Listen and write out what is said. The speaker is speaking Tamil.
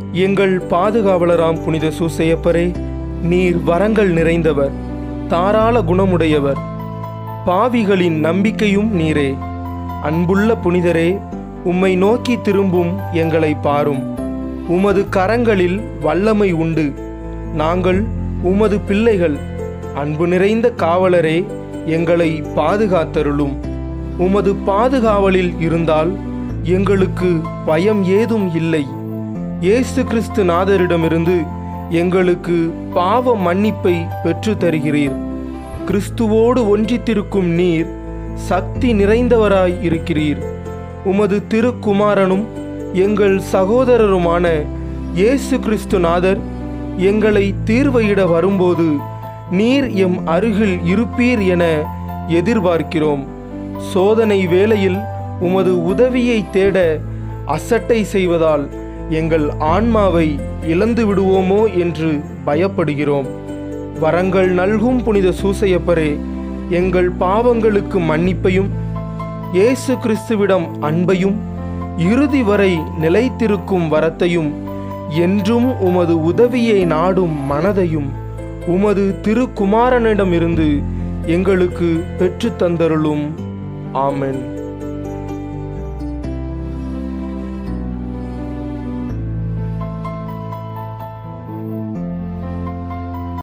எங்கள் பாதுகாவலராம் புனித சூசையப்பரே நீர் வரங்கள் நிறைந்தவர் தாராள குணமுடையவர் பாவிகளின் நம்பிக்கையும் நீரே அன்புள்ள புனிதரே உம்மை நோக்கி திரும்பும் எங்களை பாரும் உமது கரங்களில் வல்லமை உண்டு நாங்கள் உமது பிள்ளைகள் அன்பு நிறைந்த காவலரே எங்களை பாதுகாத்தருளும் உமது பாதுகாவலில் இருந்தால் எங்களுக்கு பயம் ஏதும் இல்லை இயேசு கிறிஸ்து நாதரிடமிருந்து எங்களுக்கு பாவ மன்னிப்பை பெற்று தருகிறீர் கிறிஸ்துவோடு ஒன்றித்திருக்கும் நீர் சக்தி நிறைந்தவராய் இருக்கிறீர் உமது திருக்குமாரனும் எங்கள் சகோதரருமான இயேசு கிறிஸ்து நாதர் எங்களை தீர்வையிட வரும்போது நீர் எம் அருகில் இருப்பீர் என எதிர்பார்க்கிறோம் சோதனை வேளையில் உமது உதவியை தேட அசட்டை செய்வதால் எங்கள் ஆன்மாவை இழந்து விடுவோமோ என்று பயப்படுகிறோம் வரங்கள் நல்கும் புனித சூசையப்பரே எங்கள் பாவங்களுக்கு மன்னிப்பையும் இயேசு கிறிஸ்துவிடம் அன்பையும் இறுதி வரை நிலைத்திருக்கும் வரத்தையும் என்றும் உமது உதவியை நாடும் மனதையும் உமது திருக்குமாரனிடமிருந்து எங்களுக்கு பெற்றுத் தந்தருளும் ஆமென்